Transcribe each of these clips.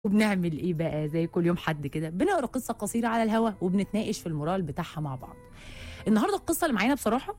وبنعمل ايه بقى زي كل يوم حد كده بنقرا قصه قصيره على الهوا وبنتناقش في المورال بتاعها مع بعض النهارده القصه اللي معانا بصراحه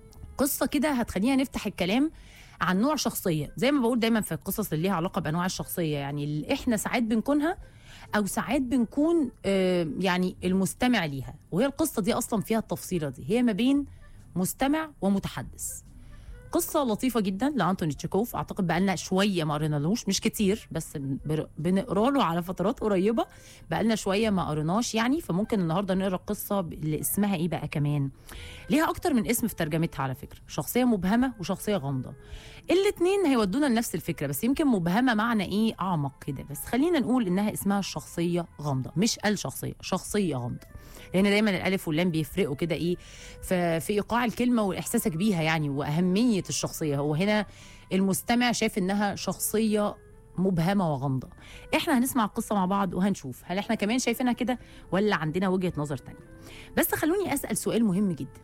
قصه كده هتخلينا نفتح الكلام عن نوع شخصيه زي ما بقول دايما في القصص اللي ليها علاقه بانواع الشخصيه يعني اللي احنا ساعات بنكونها او ساعات بنكون آه، يعني المستمع ليها وهي القصه دي اصلا فيها التفصيله دي هي ما بين مستمع ومتحدث قصة لطيفة جدا لأنتوني تشيكوف أعتقد بقالنا شوية ما قرينالوش مش كتير بس بر- بنقرا له على فترات قريبة بقالنا شوية ما قريناش يعني فممكن النهاردة نقرا القصة اللي اسمها إيه بقى كمان ليها أكتر من اسم في ترجمتها على فكرة شخصية مبهمة وشخصية غامضة الاتنين هيودونا لنفس الفكرة بس يمكن مبهمة معنى إيه أعمق كده بس خلينا نقول إنها اسمها الشخصية غامضة مش الشخصية شخصية غامضة لأن دايما الألف واللام بيفرقوا كده إيه في في ايقاع الكلمه واحساسك بيها يعني واهميه الشخصيه هو هنا المستمع شايف انها شخصيه مبهمه وغامضه احنا هنسمع القصه مع بعض وهنشوف هل احنا كمان شايفينها كده ولا عندنا وجهه نظر تانية بس خلوني اسال سؤال مهم جدا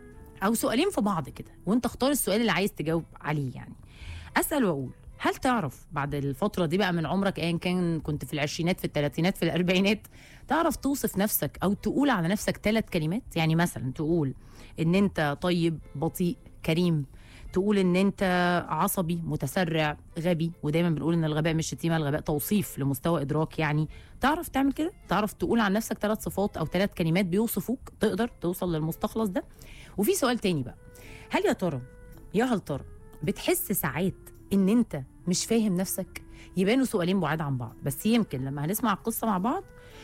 او سؤالين في بعض كده وانت اختار السؤال اللي عايز تجاوب عليه يعني اسال واقول هل تعرف بعد الفتره دي بقى من عمرك ايا كان كنت في العشرينات في الثلاثينات في الاربعينات تعرف توصف نفسك او تقول على نفسك ثلاث كلمات يعني مثلا تقول ان انت طيب بطيء كريم تقول ان انت عصبي متسرع غبي ودايما بنقول ان الغباء مش شتيمه الغباء توصيف لمستوى ادراك يعني تعرف تعمل كده تعرف تقول عن نفسك ثلاث صفات او ثلاث كلمات بيوصفوك تقدر توصل للمستخلص ده وفي سؤال تاني بقى هل يا ترى يا هل ترى بتحس ساعات ان انت مش فاهم نفسك يبانوا سؤالين بعاد عن بعض بس يمكن لما هنسمع القصه مع بعض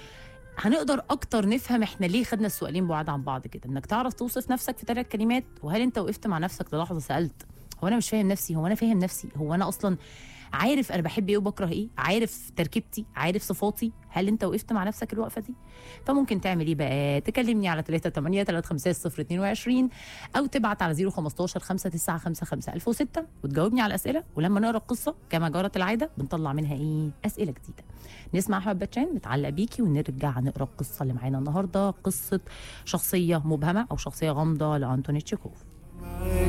هنقدر اكتر نفهم احنا ليه خدنا السؤالين بعاد عن بعض كده انك تعرف توصف نفسك في ثلاث كلمات وهل انت وقفت مع نفسك للحظه سالت هو انا مش فاهم نفسي هو انا فاهم نفسي هو انا اصلا عارف انا بحب ايه وبكره ايه عارف تركيبتي عارف صفاتي هل انت وقفت مع نفسك الوقفه دي فممكن تعمل ايه بقى تكلمني على 38 356 022 او تبعت على 015 5955 1006 وتجاوبني على الاسئله ولما نقرا القصه كما جرت العاده بنطلع منها ايه اسئله جديده نسمع احمد باتشان متعلق بيكي ونرجع نقرا القصه اللي معانا النهارده قصه شخصيه مبهمه او شخصيه غامضه لانتوني تشيكوف